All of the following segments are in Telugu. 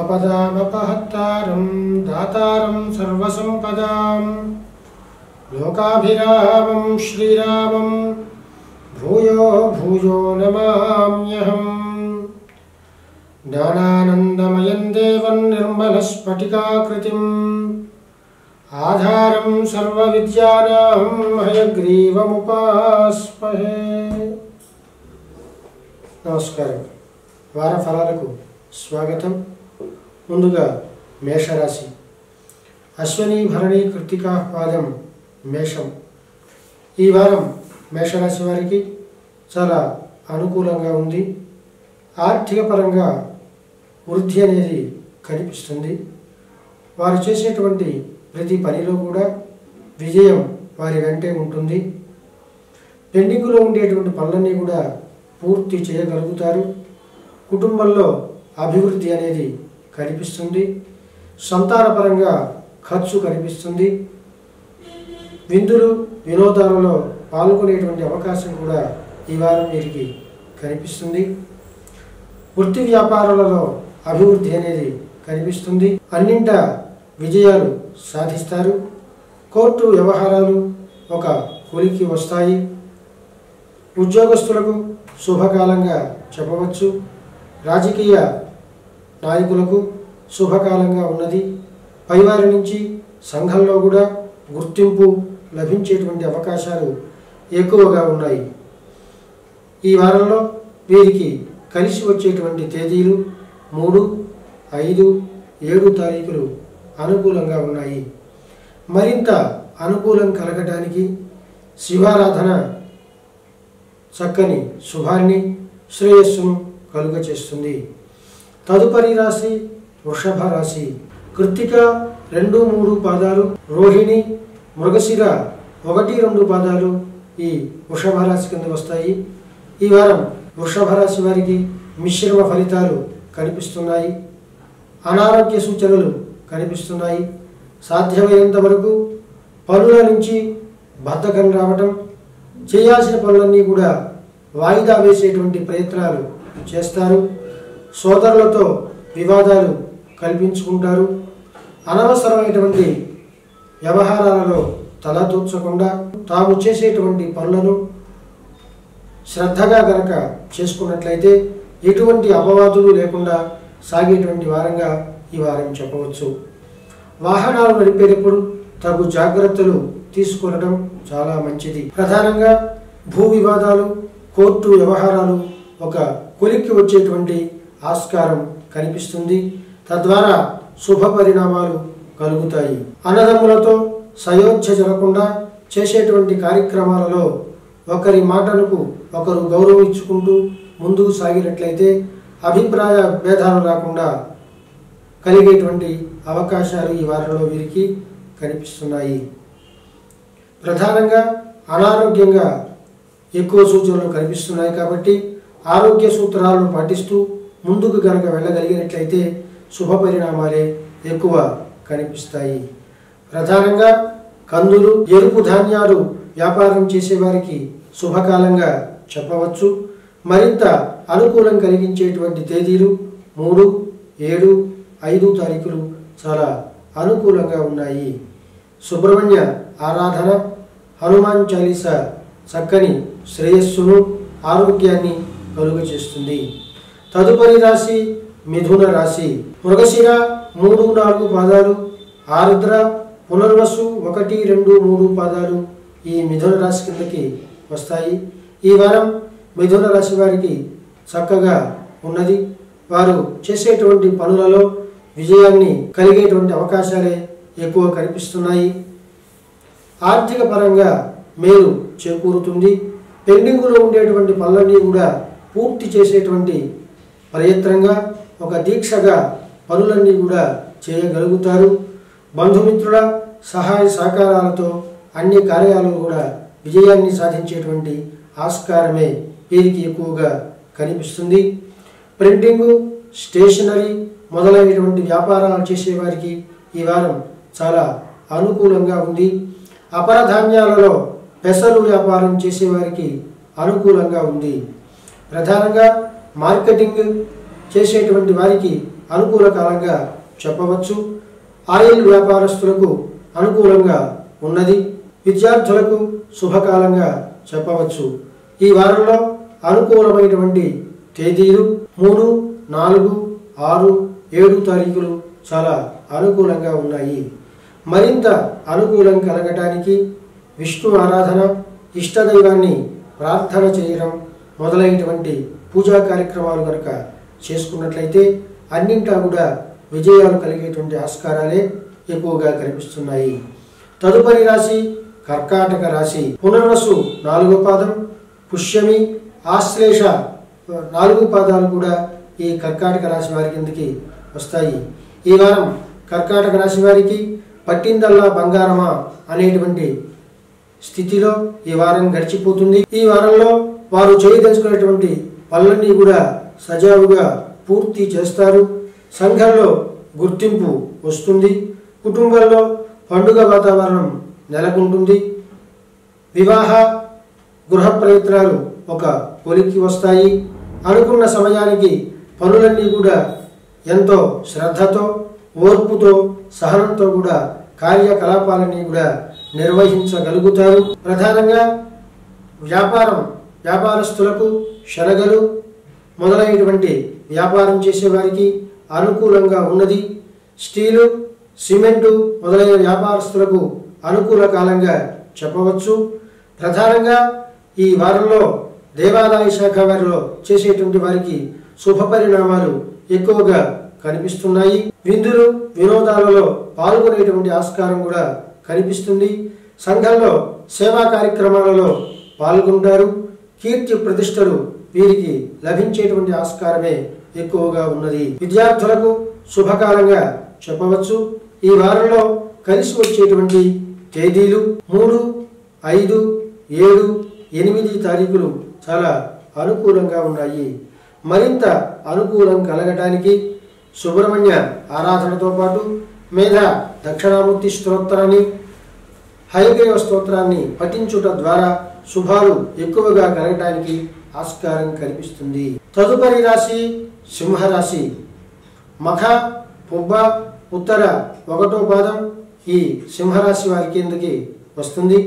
ఆపదామపహత్తారం దాతారం సర్వసంపదాం లోకాభిరామం శ్రీరామం భూయో భూయో నమామ్యహం జ్ఞానానందమయం దేవం నిర్మలస్ఫటికాకృతిం ఆధారం సర్వవిద్యానాం హయగ్రీవముపాస్మహే నమస్కారం వార ఫలాలకు స్వాగతం ముందుగా మేషరాశి అశ్వని భరణి కృతికా పాదం మేషం ఈ వారం మేషరాశి వారికి చాలా అనుకూలంగా ఉంది ఆర్థిక పరంగా వృద్ధి అనేది కనిపిస్తుంది వారు చేసేటువంటి ప్రతి పనిలో కూడా విజయం వారి వెంటే ఉంటుంది పెండింగ్లో ఉండేటువంటి పనులన్నీ కూడా పూర్తి చేయగలుగుతారు కుటుంబంలో అభివృద్ధి అనేది కనిపిస్తుంది సంతానపరంగా ఖర్చు కనిపిస్తుంది విందులు వినోదాలలో పాల్గొనేటువంటి అవకాశం కూడా ఈ వారం వీరికి కనిపిస్తుంది వృత్తి వ్యాపారాలలో అభివృద్ధి అనేది కనిపిస్తుంది అన్నింట విజయాలు సాధిస్తారు కోర్టు వ్యవహారాలు ఒక కొలికి వస్తాయి ఉద్యోగస్తులకు శుభకాలంగా చెప్పవచ్చు రాజకీయ నాయకులకు శుభకాలంగా ఉన్నది పైవారి నుంచి సంఘంలో కూడా గుర్తింపు లభించేటువంటి అవకాశాలు ఎక్కువగా ఉన్నాయి ఈ వారంలో వీరికి కలిసి వచ్చేటువంటి తేదీలు మూడు ఐదు ఏడు తారీఖులు అనుకూలంగా ఉన్నాయి మరింత అనుకూలం కలగటానికి శివారాధన చక్కని శుభాన్ని శ్రేయస్సును కలుగ చేస్తుంది తదుపరి రాశి వృషభ రాశి కృత్తిక రెండు మూడు పాదాలు రోహిణి మృగశిర ఒకటి రెండు పాదాలు ఈ వృషభ రాశి కింద వస్తాయి ఈ వారం వృషభ రాశి వారికి మిశ్రమ ఫలితాలు కనిపిస్తున్నాయి అనారోగ్య సూచనలు కనిపిస్తున్నాయి సాధ్యమైనంత వరకు పనుల నుంచి బద్ధకం రావటం చేయాల్సిన పనులన్నీ కూడా వాయిదా వేసేటువంటి ప్రయత్నాలు చేస్తారు సోదరులతో వివాదాలు కల్పించుకుంటారు అనవసరమైనటువంటి వ్యవహారాలలో తలదూర్చకుండా తాము చేసేటువంటి పనులను శ్రద్ధగా గనక చేసుకున్నట్లయితే ఎటువంటి అపవాదులు లేకుండా సాగేటువంటి వారంగా ఈ వారం చెప్పవచ్చు వాహనాలు నడిపేటప్పుడు తగు జాగ్రత్తలు తీసుకొనడం చాలా మంచిది ప్రధానంగా భూ వివాదాలు కోర్టు వ్యవహారాలు ఒక కొలిక్కి వచ్చేటువంటి ఆస్కారం కనిపిస్తుంది తద్వారా శుభ పరిణామాలు కలుగుతాయి అన్నదమ్ములతో సయోధ్య జరగకుండా చేసేటువంటి కార్యక్రమాలలో ఒకరి మాటలకు ఒకరు గౌరవం ఇచ్చుకుంటూ ముందుకు సాగినట్లయితే అభిప్రాయ భేదాలు రాకుండా కలిగేటువంటి అవకాశాలు ఈ వారంలో వీరికి కనిపిస్తున్నాయి ప్రధానంగా అనారోగ్యంగా ఎక్కువ సూచనలు కనిపిస్తున్నాయి కాబట్టి ఆరోగ్య సూత్రాలను పాటిస్తూ ముందుకు గనక వెళ్ళగలిగినట్లయితే శుభ పరిణామాలే ఎక్కువ కనిపిస్తాయి ప్రధానంగా కందులు ఎరుపు ధాన్యాలు వ్యాపారం చేసేవారికి శుభకాలంగా చెప్పవచ్చు మరింత అనుకూలం కలిగించేటువంటి తేదీలు మూడు ఏడు ఐదు తారీఖులు చాలా అనుకూలంగా ఉన్నాయి సుబ్రహ్మణ్య ఆరాధన హనుమాన్ చాలీస చక్కని శ్రేయస్సును ఆరోగ్యాన్ని కలుగ చేస్తుంది తదుపరి రాశి మిథున రాశి మృగశిర మూడు నాలుగు పాదాలు ఆరుద్ర పునర్వసు ఒకటి రెండు మూడు పాదాలు ఈ మిథున రాశి కిందకి వస్తాయి ఈ వారం మిథున రాశి వారికి చక్కగా ఉన్నది వారు చేసేటువంటి పనులలో విజయాన్ని కలిగేటువంటి అవకాశాలే ఎక్కువ కనిపిస్తున్నాయి ఆర్థిక పరంగా మేలు చేకూరుతుంది పెండింగులో ఉండేటువంటి పనులన్నీ కూడా పూర్తి చేసేటువంటి ప్రయత్నంగా ఒక దీక్షగా పనులన్నీ కూడా చేయగలుగుతారు బంధుమిత్రుల సహాయ సహకారాలతో అన్ని కార్యాలు కూడా విజయాన్ని సాధించేటువంటి ఆస్కారమే వీరికి ఎక్కువగా కనిపిస్తుంది ప్రింటింగు స్టేషనరీ మొదలైనటువంటి వ్యాపారాలు చేసేవారికి ఈ వారం చాలా అనుకూలంగా ఉంది అపరధాన్యాలలో పెసలు వ్యాపారం చేసేవారికి అనుకూలంగా ఉంది ప్రధానంగా మార్కెటింగ్ చేసేటువంటి వారికి అనుకూల కాలంగా చెప్పవచ్చు ఆయిల్ వ్యాపారస్తులకు అనుకూలంగా ఉన్నది విద్యార్థులకు శుభకాలంగా చెప్పవచ్చు ఈ వారంలో అనుకూలమైనటువంటి తేదీలు మూడు నాలుగు ఆరు ఏడు తారీఖులు చాలా అనుకూలంగా ఉన్నాయి మరింత అనుకూలం కలగటానికి విష్ణు ఆరాధన ఇష్టదైవాన్ని ప్రార్థన చేయడం మొదలైనటువంటి పూజా కార్యక్రమాలు కనుక చేసుకున్నట్లయితే అన్నింటా కూడా విజయాలు కలిగేటువంటి ఆస్కారాలే ఎక్కువగా కనిపిస్తున్నాయి తదుపరి రాశి కర్కాటక రాశి పునర్వసు నాలుగో పాదం పుష్యమి ఆశ్లేష నాలుగు పాదాలు కూడా ఈ కర్కాటక రాశి వారి కిందకి వస్తాయి ఈ వారం కర్కాటక రాశి వారికి పట్టిందల్లా బంగారమా అనేటువంటి స్థితిలో ఈ వారం గడిచిపోతుంది ఈ వారంలో వారు చేయదలుచుకున్నటువంటి పనులన్నీ కూడా సజావుగా పూర్తి చేస్తారు సంఘంలో గుర్తింపు వస్తుంది కుటుంబంలో పండుగ వాతావరణం నెలకొంటుంది వివాహ గృహ ప్రయత్నాలు ఒక కొలిక్కి వస్తాయి అనుకున్న సమయానికి పనులన్నీ కూడా ఎంతో శ్రద్ధతో ఓర్పుతో సహనంతో కూడా కార్యకలాపాలన్నీ కూడా నిర్వహించగలుగుతారు ప్రధానంగా వ్యాపారం వ్యాపారస్తులకు శనగలు మొదలైనటువంటి వ్యాపారం చేసేవారికి అనుకూలంగా ఉన్నది స్టీలు సిమెంటు మొదలైన వ్యాపారస్తులకు అనుకూల కాలంగా చెప్పవచ్చు ప్రధానంగా ఈ వారంలో దేవాదాయ శాఖ వారిలో చేసేటువంటి వారికి శుభ పరిణామాలు ఎక్కువగా కనిపిస్తున్నాయి విందులు వినోదాలలో పాల్గొనేటువంటి ఆస్కారం కూడా కనిపిస్తుంది సంఘంలో సేవా కార్యక్రమాలలో పాల్గొంటారు కీర్తి ప్రతిష్టలు వీరికి లభించేటువంటి ఆస్కారమే ఎక్కువగా ఉన్నది విద్యార్థులకు శుభకాలంగా చెప్పవచ్చు ఈ వారంలో కలిసి వచ్చేటువంటి తేదీలు మూడు ఐదు ఏడు ఎనిమిది తారీఖులు చాలా అనుకూలంగా ఉన్నాయి మరింత అనుకూలం కలగటానికి సుబ్రహ్మణ్య ఆరాధనతో పాటు మేధ దక్షిణామూర్తి స్తోత్రాన్ని హయగ్రీవ స్తోత్రాన్ని పఠించుట ద్వారా శుభాలు ఎక్కువగా కలగటానికి ఆస్కారం కనిపిస్తుంది తదుపరి రాశి సింహరాశి మఖ పుబ్బ ఉత్తర ఒకటో పాదం ఈ సింహరాశి వారి కిందకి వస్తుంది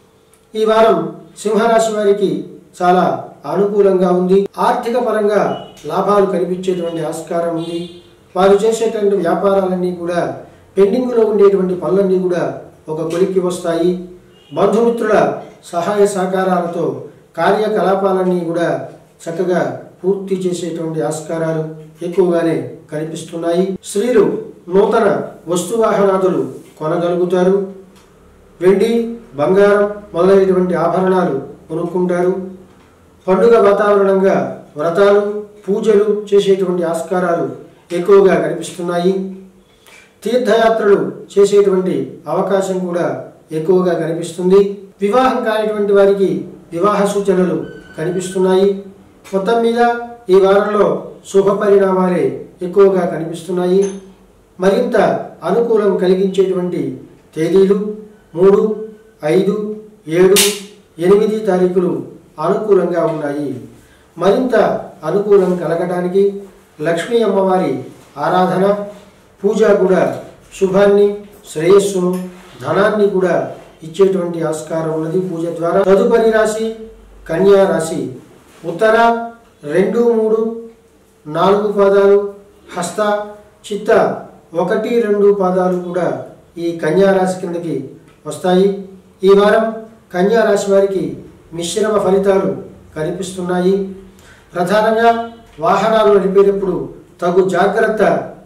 ఈ వారం సింహరాశి వారికి చాలా అనుకూలంగా ఉంది ఆర్థిక పరంగా లాభాలు కనిపించేటువంటి ఆస్కారం ఉంది వారు చేసేటువంటి వ్యాపారాలన్నీ కూడా పెండింగ్లో ఉండేటువంటి పనులన్నీ కూడా ఒక కొలిక్కి వస్తాయి బంధుమిత్రుల సహాయ సహకారాలతో కార్యకలాపాలన్నీ కూడా చక్కగా పూర్తి చేసేటువంటి ఆస్కారాలు ఎక్కువగానే కనిపిస్తున్నాయి స్త్రీలు నూతన వస్తువాహనాదులు కొనగలుగుతారు వెండి బంగారం మొదలైనటువంటి ఆభరణాలు కొనుక్కుంటారు పండుగ వాతావరణంగా వ్రతాలు పూజలు చేసేటువంటి ఆస్కారాలు ఎక్కువగా కనిపిస్తున్నాయి తీర్థయాత్రలు చేసేటువంటి అవకాశం కూడా ఎక్కువగా కనిపిస్తుంది వివాహం కానిటువంటి వారికి వివాహ సూచనలు కనిపిస్తున్నాయి మొత్తం మీద ఈ వారంలో శుభ పరిణామాలే ఎక్కువగా కనిపిస్తున్నాయి మరింత అనుకూలం కలిగించేటువంటి తేదీలు మూడు ఐదు ఏడు ఎనిమిది తారీఖులు అనుకూలంగా ఉన్నాయి మరింత అనుకూలం కలగడానికి లక్ష్మీ అమ్మవారి ఆరాధన పూజ కూడా శుభాన్ని శ్రేయస్సును ధనాన్ని కూడా ఇచ్చేటువంటి ఆస్కారం ఉన్నది పూజ ద్వారా తదుపరి రాశి కన్యా రాశి ఉత్తర రెండు మూడు నాలుగు పాదాలు హస్త చిత్త ఒకటి రెండు పాదాలు కూడా ఈ కన్యా రాశి కిందకి వస్తాయి ఈ వారం కన్యా రాశి వారికి మిశ్రమ ఫలితాలు కనిపిస్తున్నాయి ప్రధానంగా వాహనాలు నడిపేటప్పుడు తగు జాగ్రత్త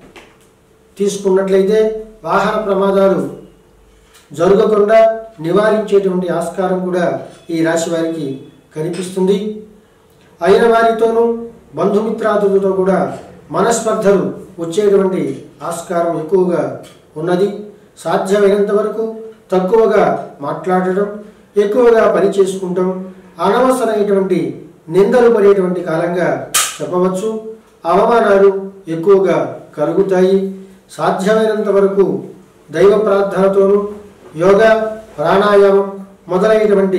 తీసుకున్నట్లయితే వాహన ప్రమాదాలు జరగకుండా నివారించేటువంటి ఆస్కారం కూడా ఈ రాశి వారికి కనిపిస్తుంది అయిన వారితోనూ బంధుమిత్రాదులతో కూడా మనస్పర్ధలు వచ్చేటువంటి ఆస్కారం ఎక్కువగా ఉన్నది సాధ్యమైనంత వరకు తక్కువగా మాట్లాడటం ఎక్కువగా పని చేసుకుంటాం అనవసరమైనటువంటి నిందలు పడేటువంటి కాలంగా చెప్పవచ్చు అవమానాలు ఎక్కువగా కలుగుతాయి సాధ్యమైనంత వరకు దైవ ప్రార్థనతోనూ యోగా ప్రాణాయామం మొదలైనటువంటి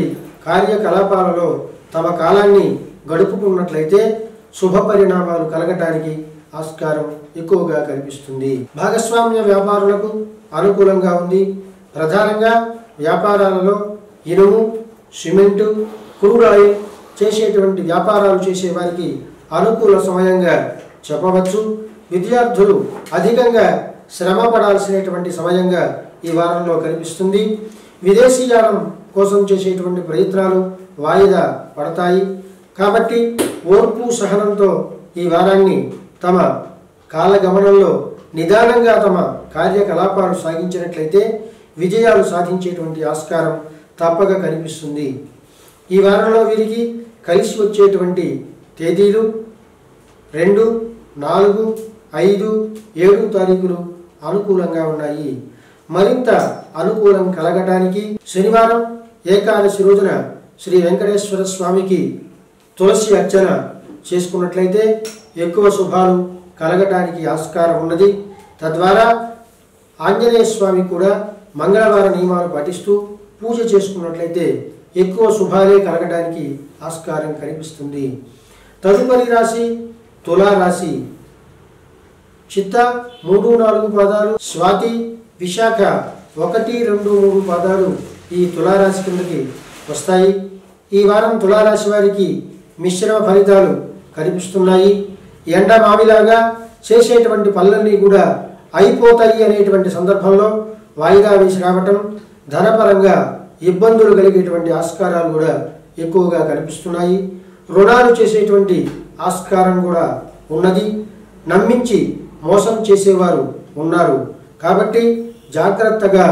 కార్యకలాపాలలో తమ కాలాన్ని గడుపుకున్నట్లయితే శుభ పరిణామాలు కలగటానికి ఆస్కారం ఎక్కువగా కనిపిస్తుంది భాగస్వామ్య వ్యాపారులకు అనుకూలంగా ఉంది ప్రధానంగా వ్యాపారాలలో ఇనుము సిమెంటు క్రూడ్ ఆయిల్ చేసేటువంటి వ్యాపారాలు చేసే వారికి అనుకూల సమయంగా చెప్పవచ్చు విద్యార్థులు అధికంగా శ్రమ పడాల్సినటువంటి సమయంగా ఈ వారంలో కనిపిస్తుంది విదేశీయానం కోసం చేసేటువంటి ప్రయత్నాలు వాయిదా పడతాయి కాబట్టి ఓర్పు సహనంతో ఈ వారాన్ని తమ కాలగమనంలో నిదానంగా తమ కార్యకలాపాలు సాగించినట్లయితే విజయాలు సాధించేటువంటి ఆస్కారం తప్పక కనిపిస్తుంది ఈ వారంలో వీరికి కలిసి వచ్చేటువంటి తేదీలు రెండు నాలుగు ఐదు ఏడు తారీఖులు అనుకూలంగా ఉన్నాయి మరింత అనుకూలం కలగటానికి శనివారం ఏకాదశి రోజున శ్రీ వెంకటేశ్వర స్వామికి తులసి అర్చన చేసుకున్నట్లయితే ఎక్కువ శుభాలు కలగటానికి ఆస్కారం ఉన్నది తద్వారా ఆంజనేయ స్వామి కూడా మంగళవార నియమాలు పాటిస్తూ పూజ చేసుకున్నట్లయితే ఎక్కువ శుభాలే కలగడానికి ఆస్కారం కనిపిస్తుంది తదుపరి రాశి తులా రాశి చిత్త మూడు నాలుగు పాదాలు స్వాతి విశాఖ ఒకటి రెండు మూడు పాదాలు ఈ తులారాశి కిందకి వస్తాయి ఈ వారం తులారాశి వారికి మిశ్రమ ఫలితాలు కనిపిస్తున్నాయి ఎండ మామిలాగా చేసేటువంటి పనులన్నీ కూడా అయిపోతాయి అనేటువంటి సందర్భంలో వాయిదా వేసి రావటం ధనపరంగా ఇబ్బందులు కలిగేటువంటి ఆస్కారాలు కూడా ఎక్కువగా కనిపిస్తున్నాయి రుణాలు చేసేటువంటి ఆస్కారం కూడా ఉన్నది నమ్మించి మోసం చేసేవారు ఉన్నారు కాబట్టి జాగ్రత్తగా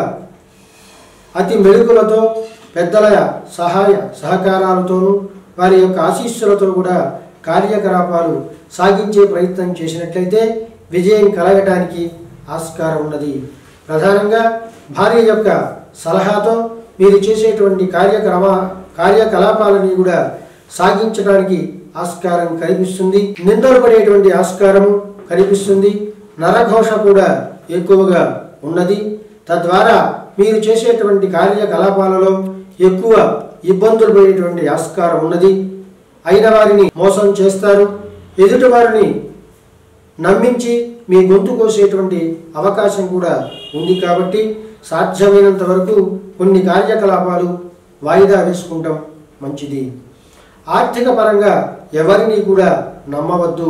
అతి మెరుగులతో పెద్దల సహాయ సహకారాలతోనూ వారి యొక్క ఆశీస్సులతో కూడా కార్యకలాపాలు సాగించే ప్రయత్నం చేసినట్లయితే విజయం కలగటానికి ఆస్కారం ఉన్నది ప్రధానంగా భార్య యొక్క సలహాతో మీరు చేసేటువంటి కార్యక్రమ కార్యకలాపాలని కూడా సాగించడానికి ఆస్కారం కనిపిస్తుంది నిందలు పడేటువంటి ఆస్కారము కనిపిస్తుంది నరఘోష కూడా ఎక్కువగా ఉన్నది తద్వారా మీరు చేసేటువంటి కార్యకలాపాలలో ఎక్కువ ఇబ్బందులు పడేటువంటి ఆస్కారం ఉన్నది అయిన వారిని మోసం చేస్తారు ఎదుటి వారిని నమ్మించి మీ గొంతు కోసేటువంటి అవకాశం కూడా ఉంది కాబట్టి సాధ్యమైనంత వరకు కొన్ని కార్యకలాపాలు వాయిదా వేసుకుంటాం మంచిది ఆర్థిక పరంగా ఎవరిని కూడా నమ్మవద్దు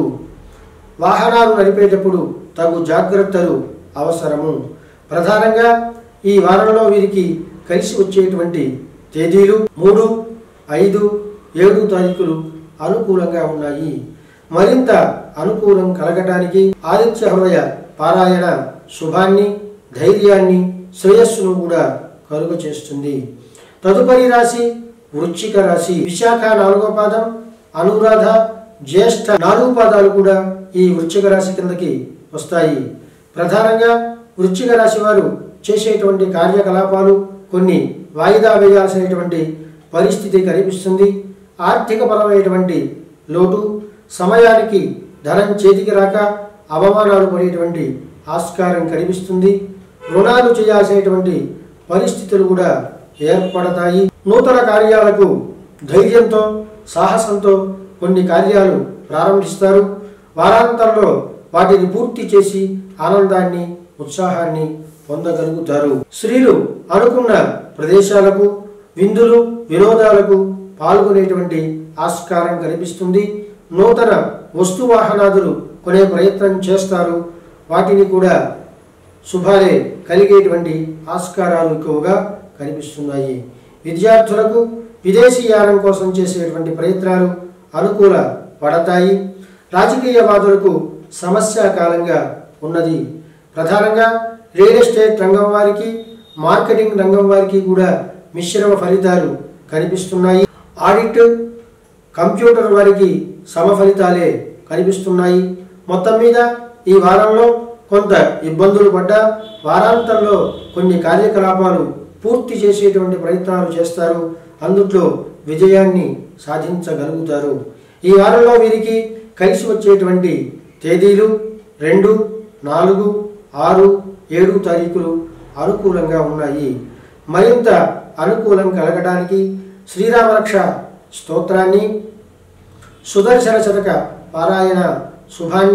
వాహనాలు నడిపేటప్పుడు తగు జాగ్రత్తలు అవసరము ప్రధానంగా ఈ వారంలో వీరికి కలిసి వచ్చేటువంటి తేదీలు మూడు ఐదు ఏడు తారీఖులు అనుకూలంగా ఉన్నాయి మరింత అనుకూలం కలగటానికి ఆదిత్య హృదయ పారాయణ శుభాన్ని ధైర్యాన్ని శ్రేయస్సును కూడా కలుగ చేస్తుంది తదుపరి రాశి వృశ్చిక రాశి విశాఖ నాలుగో పాదం అనురాధ జ్యేష్ఠ నాలుగు పాదాలు కూడా ఈ వృశ్చిక రాశి కిందకి వస్తాయి ప్రధానంగా వృశ్చిక రాశి వారు చేసేటువంటి కార్యకలాపాలు కొన్ని వాయిదా వేయాల్సినటువంటి పరిస్థితి కనిపిస్తుంది ఆర్థిక పరమైనటువంటి లోటు సమయానికి ధనం చేతికి రాక అవమానాలు పడేటువంటి ఆస్కారం కనిపిస్తుంది రుణాలు చేయాల్సినటువంటి పరిస్థితులు కూడా ఏర్పడతాయి నూతన కార్యాలకు ధైర్యంతో సాహసంతో కొన్ని కార్యాలు ప్రారంభిస్తారు వారాంతంలో వాటిని పూర్తి చేసి ఆనందాన్ని ఉత్సాహాన్ని పొందగలుగుతారు స్త్రీలు అనుకున్న ప్రదేశాలకు విందులు వినోదాలకు పాల్గొనేటువంటి ఆస్కారం కనిపిస్తుంది నూతన వస్తు వాహనాదులు కొనే ప్రయత్నం చేస్తారు వాటిని కూడా శుభాలే కలిగేటువంటి ఆస్కారాలు ఎక్కువగా కనిపిస్తున్నాయి విద్యార్థులకు విదేశీ యానం కోసం చేసేటువంటి ప్రయత్నాలు అనుకూల పడతాయి రాజకీయవాదులకు సమస్యాకాలంగా ఉన్నది ప్రధానంగా రియల్ ఎస్టేట్ రంగం వారికి మార్కెటింగ్ రంగం వారికి కూడా మిశ్రమ ఫలితాలు కనిపిస్తున్నాయి ఆడిట్ కంప్యూటర్ వారికి సమ ఫలితాలే కనిపిస్తున్నాయి మొత్తం మీద ఈ వారంలో కొంత ఇబ్బందులు పడ్డా వారాంతంలో కొన్ని కార్యకలాపాలు పూర్తి చేసేటువంటి ప్రయత్నాలు చేస్తారు అందుట్లో విజయాన్ని సాధించగలుగుతారు ఈ వారంలో వీరికి కలిసి వచ్చేటువంటి తేదీలు రెండు నాలుగు ఆరు ఏడు తారీఖులు అనుకూలంగా ఉన్నాయి మరింత అనుకూలం కలగడానికి శ్రీరామరక్ష స్తోత్రాన్ని సుదర్శన శతక పారాయణ శుభాన్ని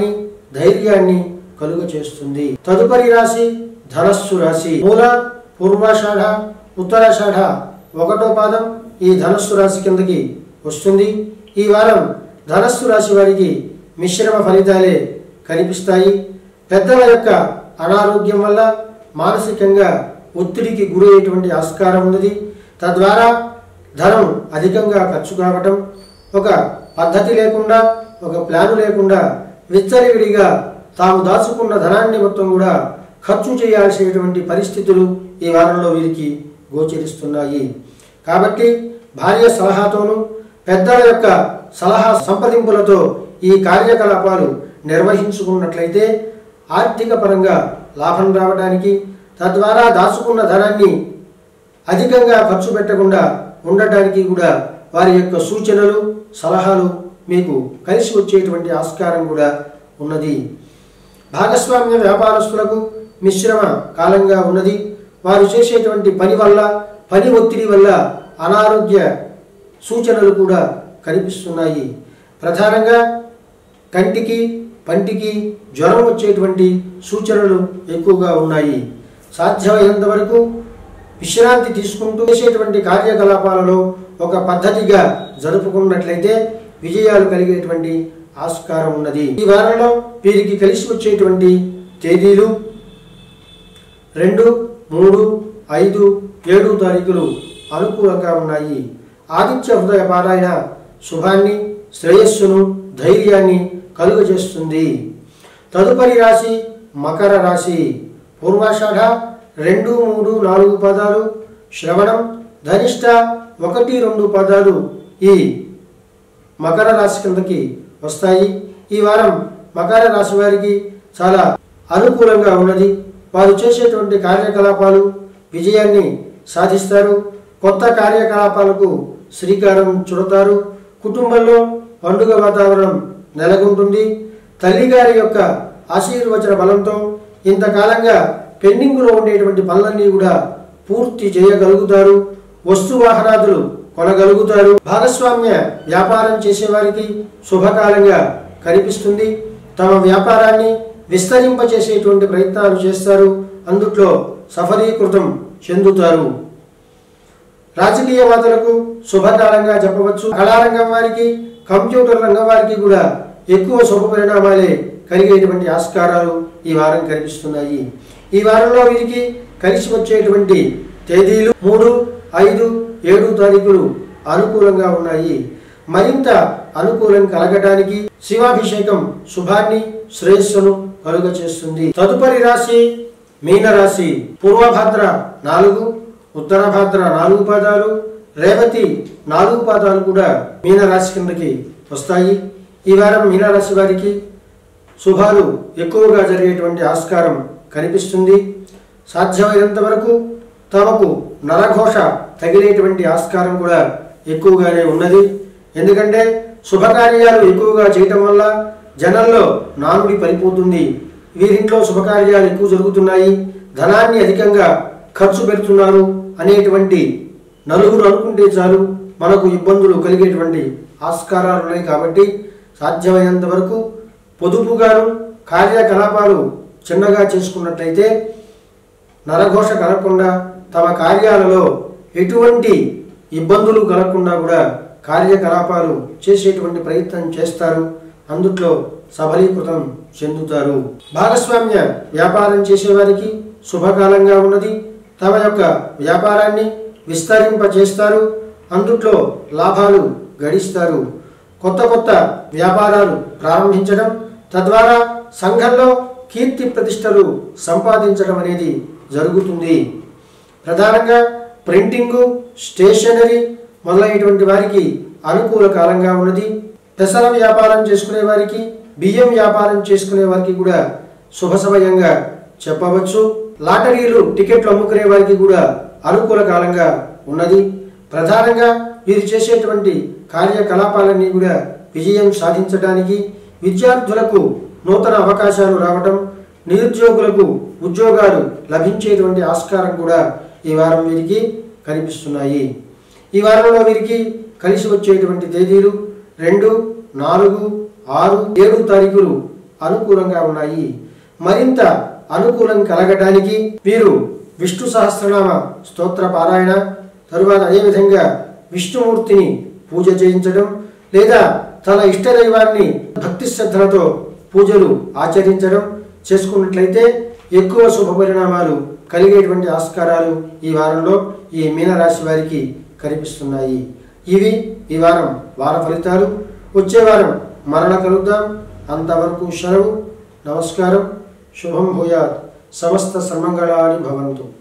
ధైర్యాన్ని కలుగ చేస్తుంది తదుపరి రాశి ధనస్సు రాశి మూల పూర్వాషాఢ ఉత్తరాషాఢ ఒకటో పాదం ఈ ధనస్సు రాశి కిందకి వస్తుంది ఈ వారం ధనస్సు రాశి వారికి మిశ్రమ ఫలితాలే కనిపిస్తాయి పెద్దల యొక్క అనారోగ్యం వల్ల మానసికంగా ఒత్తిడికి గురయ్యేటువంటి ఆస్కారం ఉన్నది తద్వారా ధనం అధికంగా ఖర్చు కావటం ఒక పద్ధతి లేకుండా ఒక ప్లాను లేకుండా విచ్చలవిడిగా తాము దాచుకున్న ధనాన్ని మొత్తం కూడా ఖర్చు చేయాల్సినటువంటి పరిస్థితులు ఈ వారంలో వీరికి గోచరిస్తున్నాయి కాబట్టి భార్య సలహాతోనూ పెద్దల యొక్క సలహా సంప్రదింపులతో ఈ కార్యకలాపాలు నిర్వహించుకున్నట్లయితే ఆర్థిక పరంగా లాభం రావడానికి తద్వారా దాచుకున్న ధనాన్ని అధికంగా ఖర్చు పెట్టకుండా ఉండటానికి కూడా వారి యొక్క సూచనలు సలహాలు మీకు కలిసి వచ్చేటువంటి ఆస్కారం కూడా ఉన్నది భాగస్వామ్య వ్యాపారస్తులకు మిశ్రమ కాలంగా ఉన్నది వారు చేసేటువంటి పని వల్ల పని ఒత్తిడి వల్ల అనారోగ్య సూచనలు కూడా కనిపిస్తున్నాయి ప్రధానంగా కంటికి పంటికి జ్వరం వచ్చేటువంటి సూచనలు ఎక్కువగా ఉన్నాయి సాధ్యమైనంత వరకు విశ్రాంతి తీసుకుంటూ చేసేటువంటి కార్యకలాపాలలో ఒక పద్ధతిగా జరుపుకున్నట్లయితే విజయాలు కలిగేటువంటి ఆస్కారం ఉన్నది ఈ వారంలో వీరికి కలిసి వచ్చేటువంటి తేదీలు రెండు మూడు ఐదు ఏడు తారీఖులు అనుకూలంగా ఉన్నాయి ఆదిత్య హృదయ పారాయణ శుభాన్ని శ్రేయస్సును ధైర్యాన్ని కలుగజేస్తుంది తదుపరి రాశి మకర రాశి పూర్వాషాఢ రెండు మూడు నాలుగు పదాలు శ్రవణం ధనిష్ట ఒకటి రెండు పదాలు ఈ మకర రాశి కిందకి వస్తాయి ఈ వారం మకర రాశి వారికి చాలా అనుకూలంగా ఉన్నది వారు చేసేటువంటి కార్యకలాపాలు విజయాన్ని సాధిస్తారు కొత్త కార్యకలాపాలకు శ్రీకారం చుడతారు కుటుంబంలో పండుగ వాతావరణం నెలకొంటుంది తల్లిగారి యొక్క ఆశీర్వచన బలంతో ఇంతకాలంగా పెండింగ్లో ఉండేటువంటి పనులన్నీ కూడా పూర్తి చేయగలుగుతారు వస్తు వాహనాదులు కొనగలుగుతారు భాగస్వామ్య వ్యాపారం చేసేవారికి శుభకాలంగా కనిపిస్తుంది తమ వ్యాపారాన్ని విస్తరింపచేసేటువంటి ప్రయత్నాలు చేస్తారు అందుట్లో సఫలీకృతం చెందుతారు రాజకీయవాదులకు శుభకాలంగా చెప్పవచ్చు కళారంగం వారికి కంప్యూటర్ రంగం వారికి కూడా ఎక్కువ శుభ పరిణామాలే కలిగేటువంటి ఆస్కారాలు ఈ వారం కనిపిస్తున్నాయి ఈ వారంలో వీరికి కలిసి వచ్చేటువంటి తేదీలు మూడు ఐదు ఏడు తారీఖులు అనుకూలంగా ఉన్నాయి మరింత అనుకూలం కలగడానికి శివాభిషేకం శుభాన్ని శ్రేయస్సును కలుగ చేస్తుంది తదుపరి రాశి మీనరాశి పూర్వభద్ర నాలుగు ఉత్తరభద్ర నాలుగు పాదాలు రేవతి నాలుగు పాదాలు కూడా మీనరాశి కిందకి వస్తాయి ఈ వారం మీనరాశి వారికి శుభాలు ఎక్కువగా జరిగేటువంటి ఆస్కారం కనిపిస్తుంది సాధ్యమైనంత వరకు తమకు నరఘోష తగిలేటువంటి ఆస్కారం కూడా ఎక్కువగానే ఉన్నది ఎందుకంటే శుభకార్యాలు ఎక్కువగా చేయటం వల్ల జనంలో నానుడి పడిపోతుంది వీరింట్లో శుభకార్యాలు ఎక్కువ జరుగుతున్నాయి ధనాన్ని అధికంగా ఖర్చు పెడుతున్నారు అనేటువంటి నలుగురు అనుకుంటే చాలు మనకు ఇబ్బందులు కలిగేటువంటి ఆస్కారాలు ఉన్నాయి కాబట్టి సాధ్యమైనంత వరకు పొదుపుగాను కార్యకలాపాలు చిన్నగా చేసుకున్నట్లయితే నరఘోష కలగకుండా తమ కార్యాలలో ఎటువంటి ఇబ్బందులు కలగకుండా కూడా కార్యకలాపాలు చేసేటువంటి ప్రయత్నం చేస్తారు అందుట్లో సబలీకృతం చెందుతారు భాగస్వామ్య వ్యాపారం చేసేవారికి శుభకాలంగా ఉన్నది తమ యొక్క వ్యాపారాన్ని విస్తరింపచేస్తారు అందుట్లో లాభాలు గడిస్తారు కొత్త కొత్త వ్యాపారాలు ప్రారంభించడం తద్వారా సంఘంలో కీర్తి ప్రతిష్టలు సంపాదించడం అనేది జరుగుతుంది ప్రధానంగా ప్రింటింగు స్టేషనరీ మొదలైనటువంటి వారికి అనుకూల కాలంగా ఉన్నది పెసర వ్యాపారం చేసుకునే వారికి బియ్యం వ్యాపారం చేసుకునే వారికి కూడా శుభ సమయంగా చెప్పవచ్చు లాటరీలు టికెట్లు అమ్ముకునే వారికి కూడా అనుకూల కాలంగా ఉన్నది ప్రధానంగా వీరు చేసేటువంటి కార్యకలాపాలన్నీ కూడా విజయం సాధించడానికి విద్యార్థులకు నూతన అవకాశాలు రావటం నిరుద్యోగులకు ఉద్యోగాలు లభించేటువంటి ఆస్కారం కూడా ఈ వారం వీరికి కనిపిస్తున్నాయి ఈ వారంలో వీరికి కలిసి వచ్చేటువంటి తేదీలు రెండు నాలుగు ఆరు ఏడు తారీఖులు అనుకూలంగా ఉన్నాయి మరింత అనుకూలం కలగటానికి వీరు విష్ణు సహస్రనామ స్తోత్ర పారాయణ తరువాత అదేవిధంగా విష్ణుమూర్తిని పూజ చేయించడం లేదా తన ఇష్టదైవాన్ని భక్తి శ్రద్ధలతో పూజలు ఆచరించడం చేసుకున్నట్లయితే ఎక్కువ శుభ పరిణామాలు కలిగేటువంటి ఆస్కారాలు ఈ వారంలో ఈ మీనరాశి వారికి కనిపిస్తున్నాయి ఇవి ఈ వారం వార ఫలితాలు వచ్చే వారం మరణ కలుద్దాం అంతవరకు సెలవు నమస్కారం శుభం భూయాత్ సమస్త సన్మంగళాని భవంతు